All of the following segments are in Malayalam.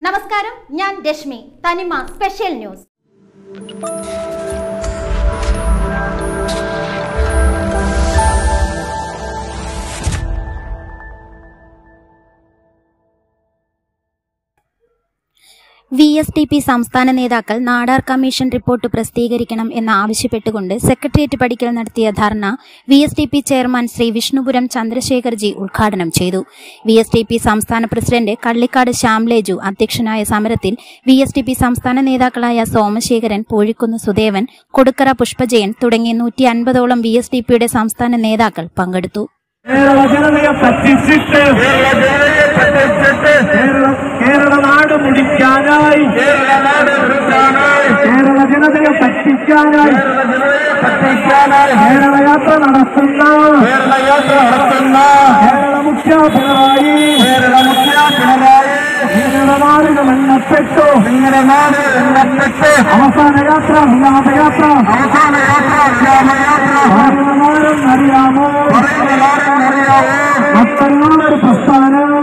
നമസ്കാരം ഞാൻ Rashmi Thanima special news V S T P സംസ്ഥാന നേതാക്കൾ നാടാർ കമ്മീഷൻ റിപ്പോർട്ട് പ്രസിദ്ധീകരിക്കണം എന്ന് ആവശ്യപ്പെട്ടുകൊണ്ട് സെക്രട്ടേറിയറ്റ് പടിക്കൽ നടത്തിയ dharna V S T P chairman Shri Vishnupuram Chandrashekharji ഉദ്ഘാടനം ചെയ്തു വി എസ് ടി പി സംസ്ഥാന പ്രസിഡന്റ് കള്ളിക്കാട് ശ്യാംലേജു അധ്യക്ഷനായ സമരത്തിൽ വി എസ് ടി പി സംസ്ഥാന നേതാക്കളായ സോമശേഖരൻ പൂഴിക്കുന്ന് സുദേവൻ കൊടുക്കറ പുഷ്പജയൻ തുടങ്ങിയ നൂറ്റി അൻപതോളം വി എസ് ടി പിയുടെ സംസ്ഥാന നേതാക്കൾ പങ്കെടുത്തു കേരള ജനതയെ പറ്റിച്ചിട്ട് കേരള കേരള നാട് മുടിക്കാനായി കേരള ജനതയെ പറ്റിക്കാനായി കേരള യാത്ര നടത്തുന്ന കേരള മുഖ്യ പിണറായി കേരള നാടുകൾ എണ്ണപ്പെട്ടു അവസാന യാത്ര വിലാപയാത്ര അറിയാമോ മറ്റൊരു പ്രസ്ഥാനം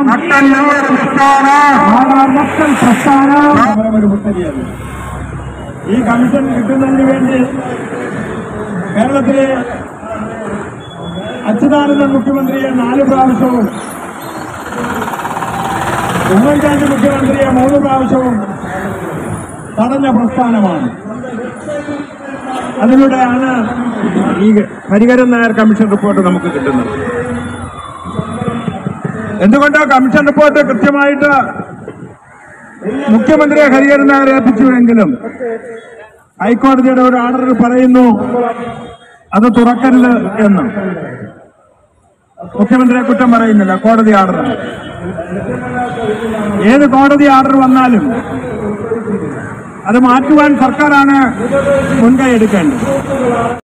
ആധാർ മക്കൾ പ്രസ്ഥാനം ഒരു മുത്തരിയാണ് ഈ കമ്മീഷൻ കിട്ടുന്നതിന് വേണ്ടി കേരളത്തിലെ അച്യുതാനന്ദൻ മുഖ്യമന്ത്രിയെ നാല് പ്രാവശ്യവും ഉമ്മൻചാണ്ടി മുഖ്യമന്ത്രിയെ മൂന്ന് പ്രാവശ്യവും തടഞ്ഞ പ്രസ്ഥാനമാണ് അതിലൂടെയാണ് ഈ ഹരിഹരൻ നായർ കമ്മീഷൻ റിപ്പോർട്ട് നമുക്ക് കിട്ടുന്നത് എന്തുകൊണ്ടോ കമ്മീഷൻ റിപ്പോർട്ട് കൃത്യമായിട്ട് മുഖ്യമന്ത്രിയെ ഹരിഹരൻ നായർ ഏൽപ്പിച്ചുവെങ്കിലും ഹൈക്കോടതിയുടെ ഒരു ഓർഡറിൽ പറയുന്നു അത് തുറക്കരുത് എന്ന് മുഖ്യമന്ത്രിയെ കുറ്റം പറയുന്നില്ല കോടതി ഓർഡർ ഏത് കോടതി ഓർഡർ വന്നാലും അത് മാറ്റുവാൻ സർക്കാരാണ് മുൻകൈ എടുക്കേണ്ടത്